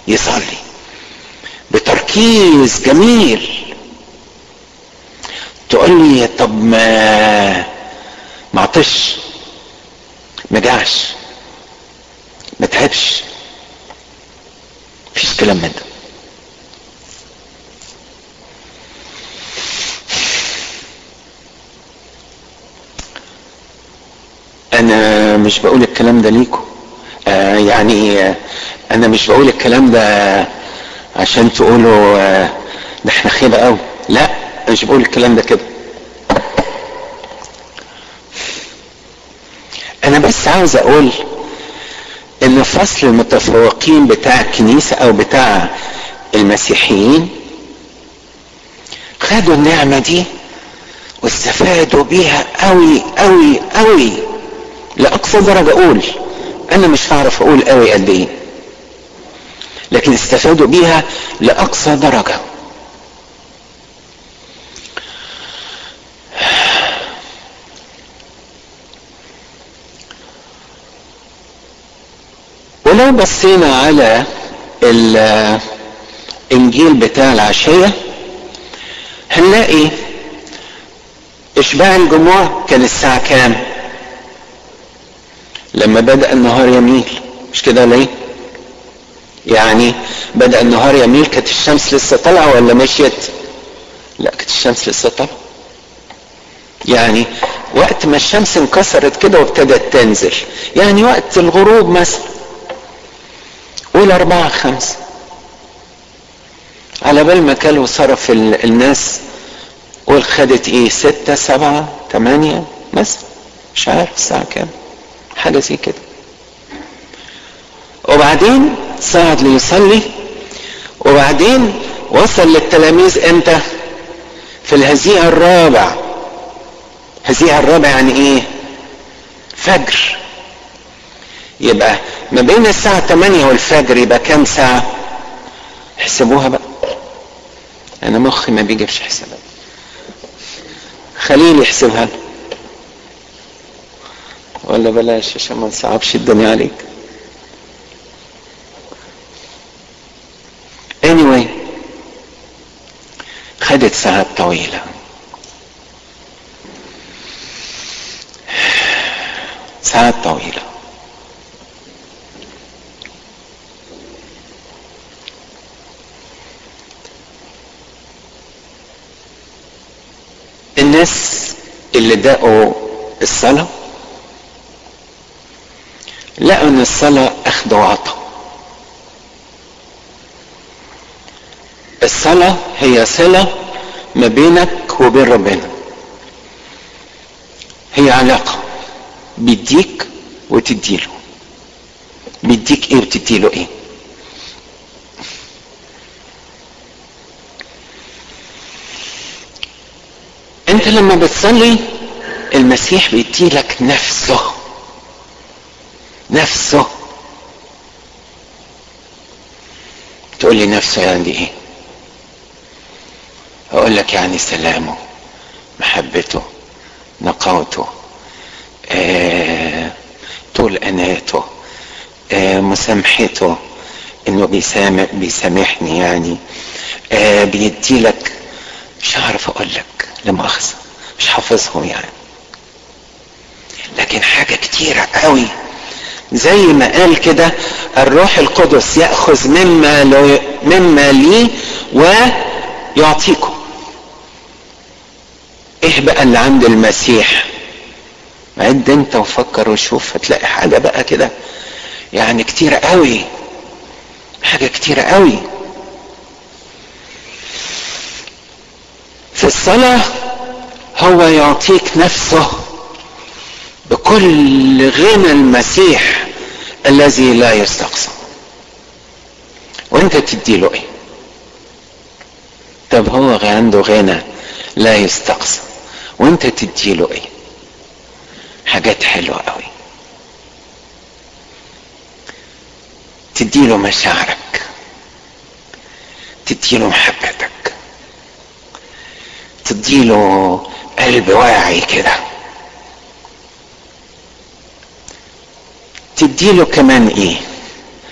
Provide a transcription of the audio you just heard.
يصلي بتركيز جميل تقول لي طب ما ما عطش ما جاش ما تعبش مفيش كلام من ده انا مش بقول الكلام ده ليكم آه يعني آه انا مش بقول الكلام ده عشان تقولوا آه ده احنا خيبه قوي لا أنا مش بقول الكلام ده كده انا بس عاوز اقول ان فصل المتفوقين بتاع الكنيسه او بتاع المسيحيين خدوا النعمه دي واستفادوا بيها قوي قوي قوي لاقصى درجه اقول انا مش هعرف اقول قوي قد ايه لكن استفادوا بيها لاقصى درجه ولو بصينا على الانجيل بتاع العشيه هنلاقي اشباع الجموع كان الساعه كام لما بدأ النهار يميل مش كده ليه يعني بدأ النهار يميل كانت الشمس لسه طالعة ولا مشيت لا كانت الشمس لسه طالعة يعني وقت ما الشمس انكسرت كده وابتدت تنزل يعني وقت الغروب مثلا قول أربعة خمسة على بال ما كانوا صرف الناس قول خدت ايه ستة سبعة تمانية مثلا مش عارف الساعة كام حاجة زي كده وبعدين صعد ليصلي وبعدين وصل للتلاميذ امتى في الهزيع الرابع هزيع الرابع يعني ايه فجر يبقى ما بين الساعة 8 والفجر يبقى كام ساعة احسبوها بقى انا مخي ما بيجيبش حسابات خليل يحسبها ولا بلاش عشان ما نصعبش الدنيا عليك anyway خدت ساعات طويلة ساعات طويلة الناس اللي دقوا الصلاه لقوا ان الصلاة اخذ وعطا الصلاة هي صلة ما بينك وبين ربنا هي علاقة بيديك وتديله بيديك ايه وتديله ايه انت لما بتصلي المسيح بيديلك نفسه نفسه تقول لي نفسه يعني ايه اقول لك يعني سلامه محبته نقاوته آه، طول اناته آه، مسامحته انه بيسامح بيسامحني يعني آه، بيدي لك مش هعرف اقول لك لمؤاخذه مش حافظهم يعني لكن حاجه كتيره قوي زي ما قال كده الروح القدس ياخذ مما لو مما لي ويعطيكم ايه بقى اللي عند المسيح عد انت وفكر وشوف هتلاقي حاجه بقى كده يعني كتيره قوي حاجه كتيره قوي في الصلاه هو يعطيك نفسه بكل غنى المسيح الذي لا يستقصى وانت تديله ايه طب هو عنده غنى لا يستقصى وانت تديله ايه حاجات حلوة قوي تديله مشاعرك تديله محبتك تديله قلب واعي كده تديله كمان ايه